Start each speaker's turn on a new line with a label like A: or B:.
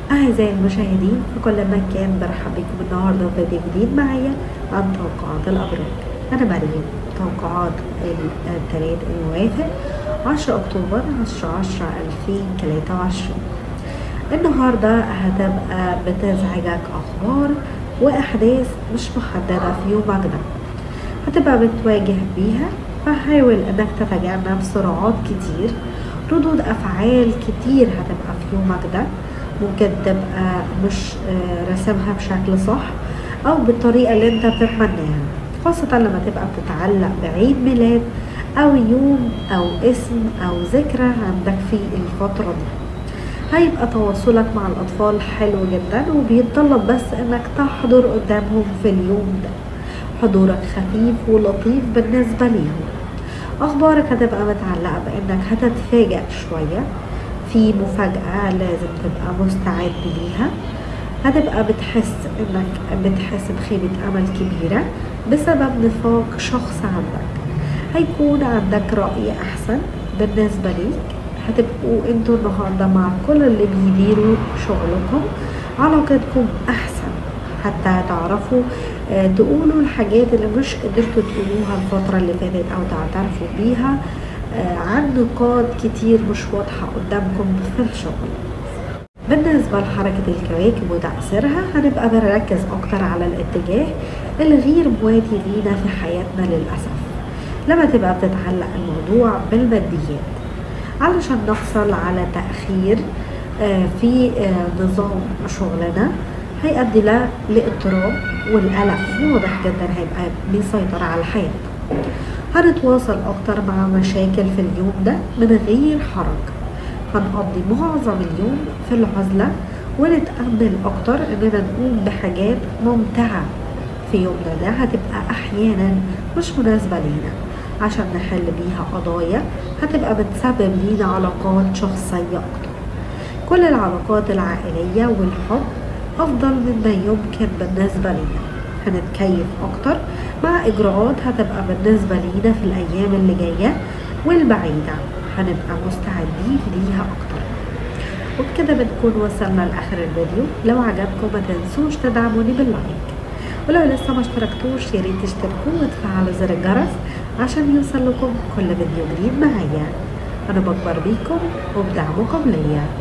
A: أعزائي المشاهدين في كل مكان برحب بكم النهاردة في فيديو جديد معايا عن توقعات الأبراج أنا مريم توقعات الثلاث الموافق 10 أكتوبر 10 10 2023 النهاردة هتبقى بتزعجك أخبار وأحداث مش محددة في يومك ده هتبقى بتواجه بيها فحاول انك تتجنب صراعات كتير ردود افعال كتير هتبقى في يومك ده ممكن تبقى مش راسمها بشكل صح او بالطريقه اللي انت بتتمناها خاصة لما تبقى بتتعلق بعيد ميلاد او يوم او اسم او ذكرى عندك في الفترة دي هيبقى تواصلك مع الاطفال حلو جدا وبيتطلب بس انك تحضر قدامهم في اليوم ده حضورك خفيف ولطيف بالنسبة ليهم أخبارك هتبقى متعلقة بأنك هتتفاجأ شوية في مفاجأة لازم تبقى مستعد ليها هتبقى بتحس انك بتحس بخيبة امل كبيرة بسبب نفاق شخص عندك هيكون عندك رأي احسن بالنسبة ليك هتبقوا انتوا النهاردة مع كل اللي بيديروا شغلكم علاقتكم احسن حتى تعرفوا تقولوا الحاجات اللي مش قدرتوا تقولوها الفترة اللي فاتت أو تعترفوا بيها عن نقاط كتير مش واضحة قدامكم في الشغل بالنسبة لحركة الكواكب وتأثيرها هنبقى بنركز أكتر على الاتجاه الغير مواتي لينا في حياتنا للأسف لما تبقى بتتعلق الموضوع بالماديات علشان نحصل على تأخير في نظام شغلنا هيؤدي لاضطراب والقلق واضح جدا هيبقى بيسيطر على الحياة هنتواصل أكتر مع مشاكل في اليوم ده من غير حرج هنقضي معظم اليوم في العزلة ونتأمل أكتر إننا نقوم بحاجات ممتعة في يومنا ده هتبقى أحيانا مش مناسبة لينا عشان نحل بيها قضايا هتبقى بتسبب لينا علاقات شخصية أكتر كل العلاقات العائلية والحب أفضل مما يمكن بالنسبة لنا هنتكيف أكتر مع إجراءات هتبقى بالنسبة لينا في الأيام اللي جاية والبعيدة هنبقى مستعدين ليها أكتر وبكده بنكون وصلنا لآخر الفيديو لو عجبكم ما تنسوش تدعموني باللايك ولو لسه ما اشتركتوش يا ريت تشتركوا وتفعلوا زر الجرس عشان يوصل لكم كل فيديو جديد معايا أنا بكبر بيكم وبدعمكم ليا